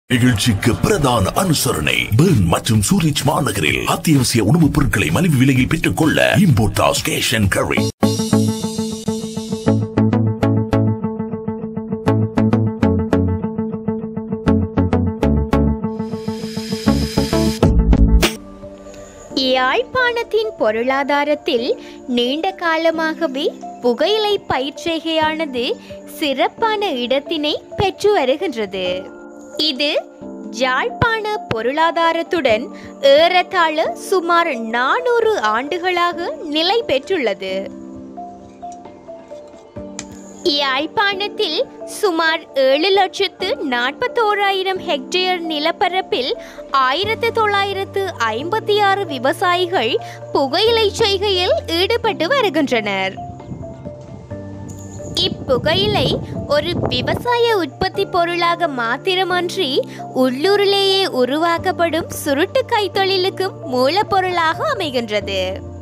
நிகழ்ச்சிக்கு பிரதான அனுசரணை பெர்ன் மற்றும் சூரிச் மாநகரில் அத்தியாவசிய உணவுப் பொருட்களை மலிவு விலையில் பெற்றுக் கொள்ள இம்போர்டாஸ் கேஷ் அண்ட் கரி யாழ்ப்பாணத்தின் பொருளாதாரத்தில் நீண்ட காலமாகவே புகையிலை பயிர்ச்செய்கையானது சிறப்பான இடத்தினை பெற்று வருகின்றது இது யாழ்ப்பாண பொருளாதாரத்துடன் ஏறத்தாழ சுமார் நானூறு ஆண்டுகளாக நிலை பெற்றுள்ளது யாழ்ப்பாணத்தில் சுமார் ஏழு லட்சத்து நாற்பத்தோராயிரம் ஹெக்டேர் நிலப்பரப்பில் ஆயிரத்து தொள்ளாயிரத்து ஐம்பத்தி ஆறு விவசாயிகள் புகையிலை செய்கையில் ஈடுபட்டு வருகின்றனர் இப்புகையிலை ஒரு விவசாய உற்பத்தி பொருளாக மாத்திரமன்றி உள்ளூரிலேயே உருவாக்கப்படும் சுருட்டு கைத்தொழிலுக்கும் மூலப்பொருளாக அமைகின்றது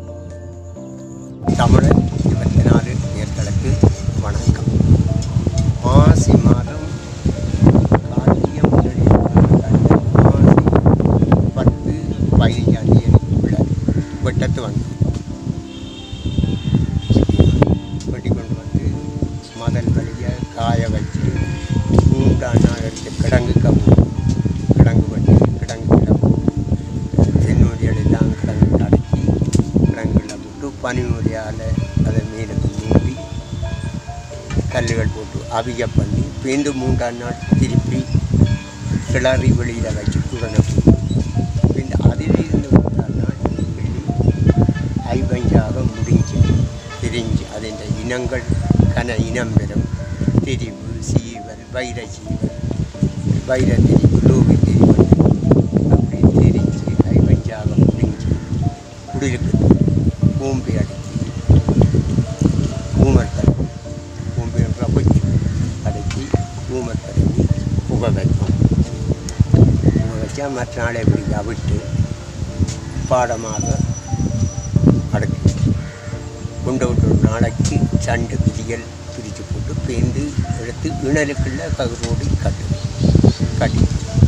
தமிழன் இருபத்தி நாலு நேர்களுக்கு வணக்கம் மாசி மாதம் கார்த்திகை முதலில் மாசி பத்து பதினஞ்சாம் தேதிக்குள்ள வெட்டத்து வந்தோம் வெட்டி கொண்டு வந்து மதல் வழியை காய வச்சு மூன்றாம் நாள் எடுத்து கிடங்கு கம்பு கிடங்கு வட்டி கிடங்கு கிடங்கு தென்னூரியெல்லாம் கிடங்கு அடக்கி கிடங்குல போட்டு பனிமொழியால் அதை மீனுக்கு மூடி கல்லுகள் போட்டு அவிய பண்ணி பேந்து மூன்றாம் நாள் திருப்பி கிளறி வெளியில் வச்சு குடனை இந்த அதில் இருந்து மூன்றாம் நாள் வெள்ளி ஐவஞ்சாக முடிஞ்சு திரிஞ்சு அதின் இனங்கள் கன இனம் பெறும் திரிவு சீவல் வைர சீவல் வைர திரிவு லூவி திரிவல் அப்படி திரிஞ்சு ஐவஞ்சாக முடிஞ்சு குடிலுக்கு பூம்பி அடித்து ஊமர் தரம் பூம்பி ரபுச்சு அடக்கி ஊமர் தரங்கி புகை வைப்போம் புகை வச்சா மற்ற நாளை இப்படி அவிட்டு பாடமாக அடக்கி கொண்டு விட்டு ஒரு நாளைக்கு சண்டு விதிகள் பிரித்து போட்டு பேந்து எடுத்து இணலுக்குள்ள கதிரோடு கட்டு கட்டி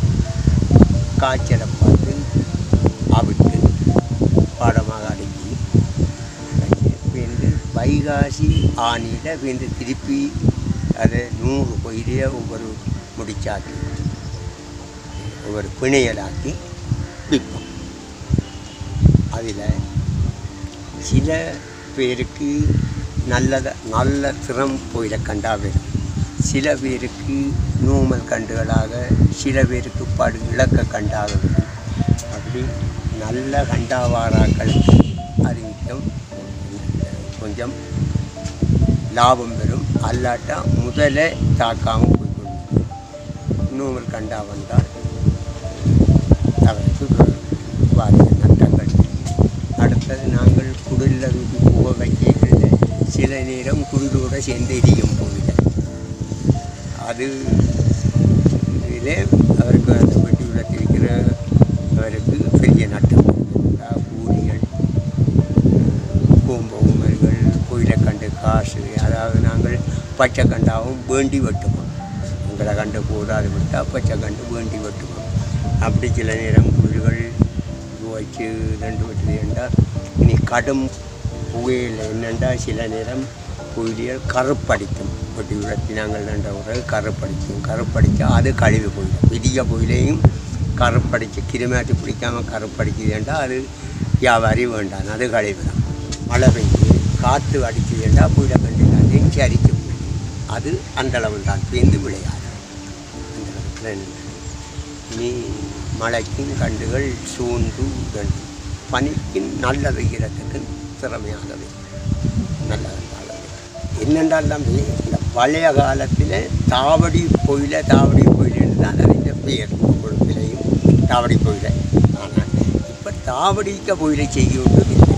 காய்ச்சலை பார்த்து அவிட்டு பாடமாக அடக்கி வச்சு பேந்து வைகாசி ஆணியில் பேந்து திருப்பி அதை நூறு கொயிலே ஒவ்வொரு முடிச்சாக்கி ஒவ்வொரு பிணையலாக்கி விற்போம் அதில் சில பேருக்கு நல்லத நல்ல திறம் போயிட கண்டா வரும் சில பேருக்கு நூமல் கண்டுகளாக சில பேருக்கு படு இலக்க கண்டாக வரும் அப்படி நல்ல கண்டாவாராக்களுக்கு அறிவிக்கும் கொஞ்சம் லாபம் வரும் அல்லாட்டா முதல்ல தாக்காமல் போய்கொண்டு நூமல் கண்டா வந்தால் அவருக்கு வாரிய நட்டங்கள் அடுத்தது நாங்கள் குடிலில் வீட்டு புகை வைக்கல சில நேரம் குடிலோடு சேர்ந்து எரியும் போதில்லை அது இதிலே அவருக்கு அந்த வெட்டி விளத்திருக்கிற அவருக்கு பெரிய நட்டம் இருக்கிறதா, கூலிகள் கூம்ப உமர்கள் கோயிலை கண்டு காசு அதாவது நாங்கள் பச்சை கண்டாவும் வேண்டி வெட்டுவோம் உங்களை கண்டு போதாது விட்டால் பச்சை கண்டு வேண்டி வெட்டுவோம் அப்படி சில நேரம் குழிகள் வச்சு ரெண்டு வெட்டுது என்றால் இனி கடும் புகையில் என்னென்றா சில நேரம் புயலியல் கருப்படிக்கும் வெட்டி விளத்தி நாங்கள் ரெண்ட உறவு கருப்படிக்கும் கருப்படித்தா அது கழிவு போயிடும் விதிய புயலையும் கருப்படிச்சு கிருமியாட்டி பிடிக்காமல் கருப்படிக்குது என்றால் அது வியாபாரி வேண்டாம் அது கழிவு தான் மழை பெஞ்சு காற்று அடிக்குது என்றால் புயலை கண்டு எல்லாத்தையும் சரித்து போயிடும் அது அந்த அளவு தான் பேந்து விளையாது அந்த அளவுக்கு என்ன இனி மழைக்கும் கண்டுகள் சூழ்ந்து உடண்டு பனிக்கும் நல்ல வெயிலத்துக்கு திறமையாகவே நல்ல என்னென்றால் தம்பி இந்த பழைய காலத்தில் தாவடி பொயில தாவடி பொயிலன்னு தான் நிறைய பேர் கொழுப்பிலையும் தாவடி பொயில ஆனால் இப்போ தாவடிக்க பொயிலை செய்யுன்றது இல்லை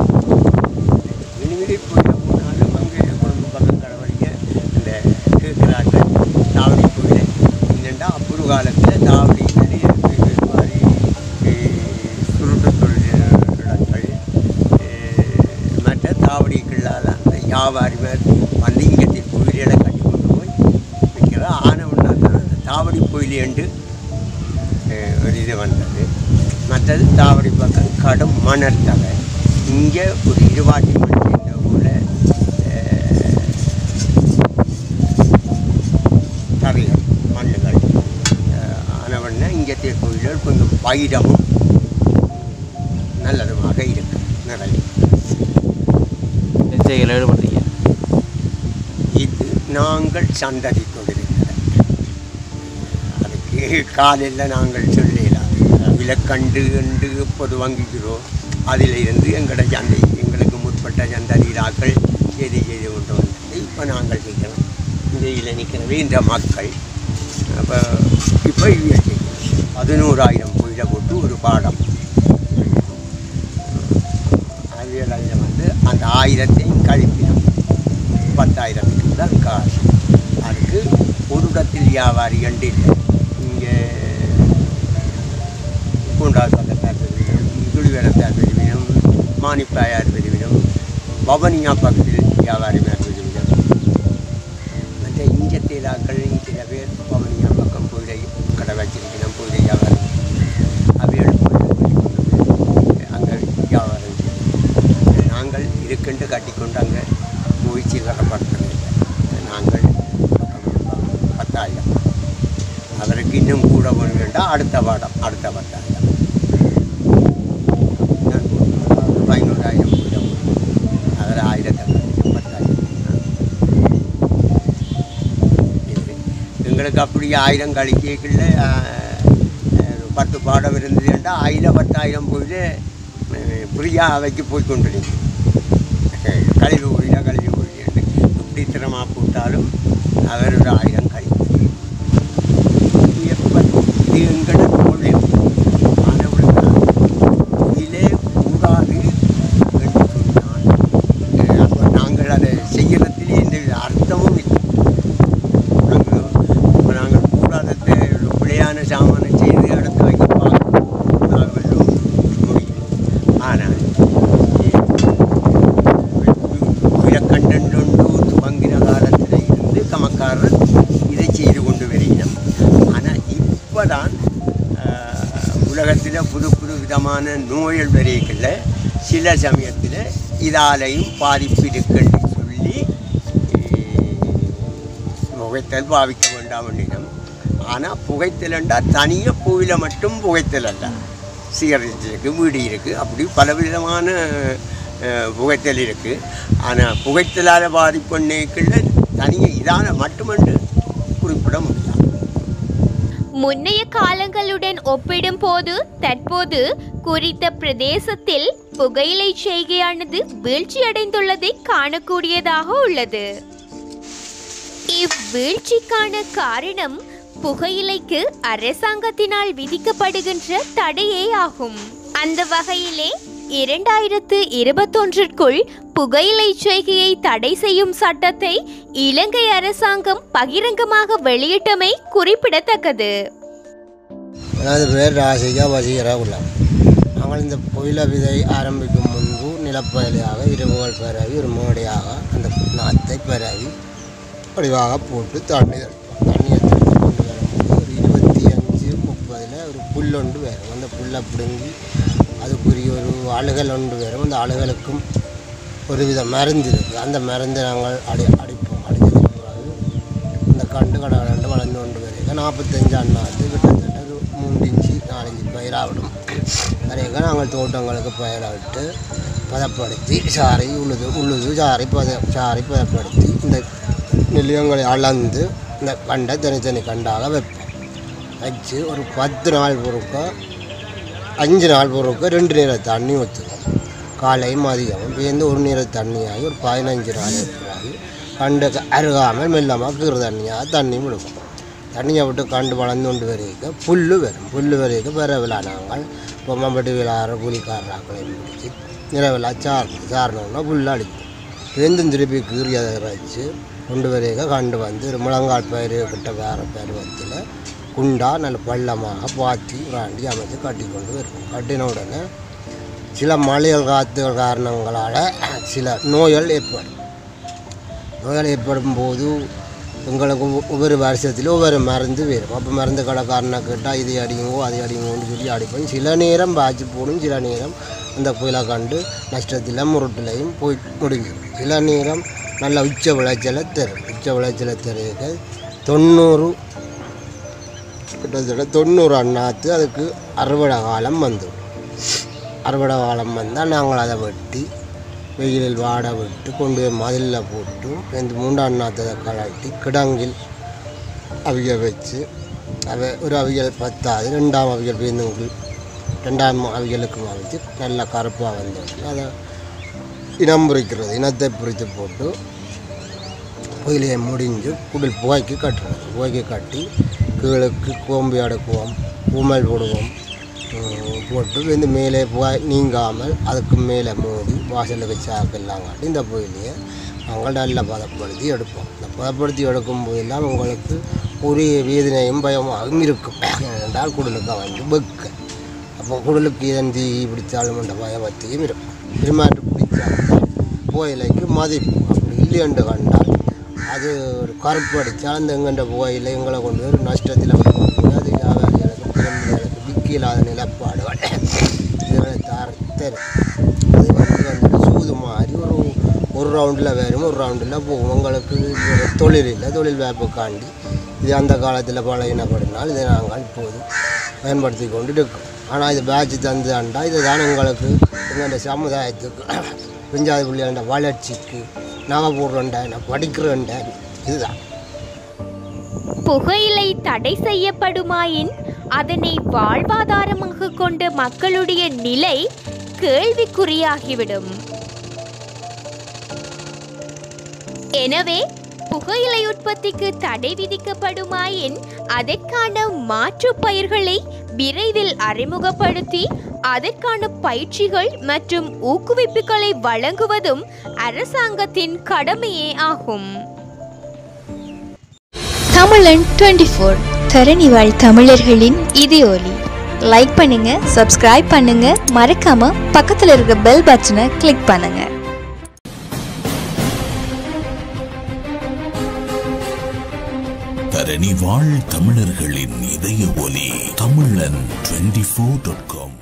இனிமேல் பொயில போனாலும் அங்கே குழம்பு பக்கம் கடவழிக்க இந்த கேட்குறாங்க தாவடி பொயில என்னென்னா அப்புறு காலத்தில் தாவடி நிறைய இது மாதிரி சுருட்டு தொழில்கள் மற்ற தாவடிகளால் அந்த வியாபாரி மாதிரி வந்து இங்கே கோயிலை கட்டி கொண்டு போய் விற்கிற ஆனவனா தான் அந்த தாவடி கோயில் என்று அஹ், ஒரு இது வந்தது மற்றது தாவடி பக்கம் கடும் மணல் தகை இங்கே ஒரு இருவாட்டி மண் சேர்ந்த போல அஹ், தரைகள் மண்ணுகள் ஆனவண்ண இங்கே கோயில்கள் கொஞ்சம் வைரமும் நல்லதுமாக இருக்கு நிறைய செய்கையில் ஈடுபடுறீங்க இது நாங்கள் சந்ததி கொண்டிருக்கிறோம் அதுக்கு காலையில் நாங்கள் சொல்லலாம் விலக்கண்டு என்று எப்போது வாங்குகிறோம் அதில் இருந்து எங்களோட சந்தை எங்களுக்கு முற்பட்ட சந்ததியிலாக்கள் செய்தி செய்து கொண்டு வந்தது இப்போ நாங்கள் செய்கிறோம் இந்த இதில் நிற்கிறது இந்த மக்கள் அப்போ இப்போ இவியல் செய்கிறோம் பதினோராயிரம் கோயிலை போட்டு ஒரு பாடம் அறிவியல் அதில் வந்து அந்த ஆயிரத்தையும் கழிப்பினோம் பத்தாயிரத்துக்கு தான் காசு அதுக்கு ஒரு இடத்தில் வியாபாரி கண்டு இல்லை இங்கே பூண்டாசத்தார் பிரிவினம் குழிவேலத்தார் பிரிவினம் மானிப்பாயார் பிரிவினம் பவனியா பக்கத்தில் வியாபாரிமார் பிரிவினம் மற்ற இங்கே தேலாக்கள் சில பேர் பவனியா பக்கம் பூஜை கடை வச்சிருக்கணும் பூஜை வியாபாரம் அவையோடு அங்கே வியாபாரம் செய்யணும் நாங்கள் இருக்குண்டு கட்டிக்கொண்டு அங்கே போய் சில்லறப்படுத்துறது நாங்கள் பத்தாயிரம் அவருக்கு இன்னும் கூட ஒன்று வேண்டாம் அடுத்த பாடம் அடுத்த பத்தாயிரம் நான் பதினோராயிரம் கூட அவர் ஆயிரத்தி பத்தாயிரம் இது எங்களுக்கு அப்படி ஆயிரம் கழிக்கல பத்து பாடம் இருந்ததுன்னா ஆயிரம் பத்தாயிரம் போயிட்டு ஃப்ரீயாக அவைக்கு போய் கொண்டு நிற்கும் கழிவு கோயிலா கழிவு கோயில் இப்படி திறமாக போட்டாலும் அவர் ஒரு ஆயிரம் கழிவு எப்போ இது எங்கட தொழில் ஆனவர்கள் இதிலே கூடாது என்று சொன்னால் அஹ், அப்போ நாங்கள் அதை செய்யறதிலே எந்த வித அர்த்தமும் இல்லை நாங்கள் இப்போ நாங்கள் கூடாதத்தை ஒரு பிழையான சாமானை செய்து அடுத்து வைக்க பார்க்கணும் நாங்கள் முடியும் ஆனால் உயரக்கண்டொண்டு துவங்கின காலத்தில் இருந்து கமக்காரர் இதை செய்து கொண்டு வருகிறோம் ஆனால் இப்போதான் உலகத்தில் புது புது விதமான நோய்கள் வரைகளில் சில சமயத்தில் இதாலையும் பாதிப்பு இருக்குன்னு சொல்லி அஹ், புகைத்தல் பாவிக்க வேண்டாம் என்றினம் ஆனால் புகைத்தல் என்றால் தனியாக பூவில மட்டும் புகைத்தல் அல்ல சிகரெட் இருக்குது வீடு இருக்குது அப்படி பலவிதமான அஹ், புகைத்தல் இருக்குது ஆனால் புகைத்தலால் பாதிப்புன்னைக்குள்ள தனியாக இதான மட்டுமென்று குறிப்பிட முடியாது முன்னைய காலங்களுடன் ஒப்பிடும்போது தற்போது குறித்த பிரதேசத்தில் புகையிலை செய்கையானது வீழ்ச்சியடைந்துள்ளதை காணக்கூடியதாக உள்ளது இவ்வீழ்ச்சிக்கான காரணம் புகையிலைக்கு அரசாங்கத்தினால் விதிக்கப்படுகின்ற தடையே ஆகும் அந்த வகையிலே இரண்டாயிரத்து இருபத்தொன்றிற்குள் புகையிலை செய்கையை தடை செய்யும் சட்டத்தை இலங்கை அரசாங்கம் பகிரங்கமாக வெளியிட்டமை குறிப்பிடத்தக்கது எனது பேர் ராசிகா வசீகரா உள்ளார் நாங்கள் இந்த புயல விதை ஆரம்பிக்கும் முன்பு நிலப்பகுதியாக இரவுகள் பரவி ஒரு மேடையாக அந்த நாத்தை பரவி வடிவாக போட்டு தண்ணி தெளிப்போம் தண்ணியை தெளித்து கொண்டு வரும்போது ஒரு இருபத்தி அஞ்சு முப்பதில் ஒரு புல் ஒன்று வரும் அந்த புல்லை பிடுங்கி அதுக்குரிய ஒரு அழுகல் ஒன்று வரும் அந்த அழுகலுக்கும் ஒரு வித மருந்து இருக்குது அந்த மருந்தை நாங்கள் அடி அடிப்போம் அடித்ததுக்கு பிறகு இந்த கண்டு கடை கண்டு வளர்ந்து கொண்டு வருக நாற்பத்தஞ்சு அண்ணாத்து கிட்டத்தட்ட ஒரு மூன்று இன்ச்சு நாலஞ்சு பயிராகிடும் வரைக நாங்கள் தோட்டங்களுக்கு பயிரை விட்டு பதப்படுத்தி சாறை உழுது உழுது சாறை பத சாறை பதப்படுத்தி இந்த நிலையங்களை அளந்து இந்த கண்டை தனித்தனி கண்டாக வைப்போம் வச்சு ஒரு பத்து நாள் பொறுக்க அஞ்சு நாள் பொறுக்க ரெண்டு நேர தண்ணி ஊற்றுவோம் காலையும் மதியமும் பேருந்து ஒரு நேர தண்ணியாகி ஒரு பதினஞ்சு நாள் பிறகு கண்டு அருகாமல் மெல்லமாக கீறு தண்ணியாக தண்ணி விடுவோம் தண்ணியை விட்டு கண்டு வளர்ந்து கொண்டு வரைக்க புல் வரும் புல் வரைக்க பிறவிழா நாங்கள் பொம்மம்பட்டி விழாற கூலிக்காரராக்களையும் பிடிச்சி நிலவிழா சாரணும் சாரணும்னா புல் அடிக்கும் பேருந்தும் திருப்பி கீறி அதை இறைச்சி கொண்டு வரைக்க கண்டு வந்து ஒரு முழங்கால் பயிர் கிட்ட வேற பருவத்தில் குண்டா நல்ல பள்ளமாக பாத்தி ராண்டி அமைத்து கட்டி கொண்டு வரும் கட்டின உடனே சில மழைகள் காத்துகள் காரணங்களால் சில நோய்கள் ஏற்படும் நோய்கள் ஏற்படும் போது எங்களுக்கு ஒவ்வொ- ஒவ்வொரு வருஷத்திலும் ஒவ்வொரு மருந்து வரும் அப்போ மருந்து கடைக்காரனை கேட்டால் இது அடிங்கோ அது அடிங்கோன்னு சொல்லி அடிப்போம் சில நேரம் பாய்ச்சி போடும் சில நேரம் அந்த புயலை கண்டு நஷ்டத்தில் முருட்டிலையும் போய் முடிஞ்சிடும் சில நேரம் நல்ல உச்ச விளைச்சலை தரும் உச்ச விளைச்சலை தருக தொண்ணூறு கிட்டத்தட்ட தொண்ணூறு அண்ணாத்து அதுக்கு அறுவடை காலம் வந்துடும் அறுவடை காலம் வந்தால் நாங்கள் அதை வெட்டி வெயிலில் வாட விட்டு கொண்டு போய் மதிலில் போட்டு இந்த மூன்றாம் நாத்ததை கலட்டி கிடங்கில் அவிய வச்சு அவை ஒரு அவியல் பத்தாது ரெண்டாம் அவியல் பேருந்து ரெண்டாம் அவியலுக்கு அவிச்சு நல்லா கருப்பாக வந்துட்டு அதை இனம் பிரிக்கிறது இனத்தை பிரித்து போட்டு கோயிலையை முடிஞ்சு குடில் புகைக்கு கட்டுறது புகைக்கு கட்டி கீழுக்கு கோம்பி அடுக்குவோம் பூமல் போடுவோம் உம், போட்டு வந்து மேலே புகை நீங்காமல் அதுக்கு மேலே மூடி வாசலுக்கு சாக்கெல்லாம் காட்டி இந்த கோயிலையை நாங்கள் நல்லா பதப்படுத்தி எடுப்போம் இந்த பதப்படுத்தி எடுக்கும் போதெல்லாம் உங்களுக்கு ஒரு வேதனையும் பயமாகவும் இருக்கும் என்றால் குடலுக்கு வந்து வெக்க அப்போ குடலுக்கு இதன் தீ பிடிச்சாலும் என்ற பயபக்தியும் இருக்கும் திருமாட்டு பிடிச்சாலும் புகையிலைக்கு மதிப்பு அப்படி இல்லை என்று கண்டால் அது ஒரு கருப்பு அடித்தால் அந்த எங்கன்ற புகையில எங்களை கொண்டு போய் ஒரு நஷ்டத்தில் போய் அது வியாபாரிகளுக்கு பெருமைகளுக்கு விற்கலாத நிலப்பாடுகள் இதனை தார தரும் அது வந்து அந்த சூது மாதிரி ஒரு ஒரு ரவுண்டில் வரும் ஒரு ரவுண்டில் போகும் உங்களுக்கு இது தொழில் இல்லை தொழில் வேப்புக்காண்டி இது அந்த காலத்தில் பழையினப்படினால் இதை நாங்கள் இப்போது பயன்படுத்தி கொண்டு இருக்கோம் ஆனால் இது பேட்ச் தந்து ஆண்டா இதுதான் எங்களுக்கு எங்கள் சமுதாயத்துக்கு பெஞ்சாதி பிள்ளைகள வளர்ச்சிக்கு நகை போடுறேன்டா நான் படிக்கிறேன்டா இதுதான் புகையிலை தடை செய்யப்படுமாயின் அதனை வாழ்வாதாரமாக கொண்ட மக்களுடைய நிலை கேள்விக்குறியாகிவிடும் எனவே புகையிலை உற்பத்திக்கு தடை விதிக்கப்படுமாயின் அதற்கான மாற்று பயிர்களை விரைவில் அறிமுகப்படுத்தி அதற்கான பயிற்சிகள் மற்றும் ஊக்குவிப்புகளை வழங்குவதும் அரசாங்கத்தின் கடமையே ஆகும் தமிழன் டுவெண்ட்டி ஃபோர் தரணி வாழ் தமிழர்களின் இதயொலி லைக் பண்ணுங்க சப்ஸ்கிரைப் பண்ணுங்க மறக்காம பக்கத்துல இருக்க பெல் பட்டனை கிளிக் பண்ணுங்க தரணி வாழ் தமிழர்களின் இதய ஒலி தமிழன் டுவெண்டி ஃபோர் டாட் காம்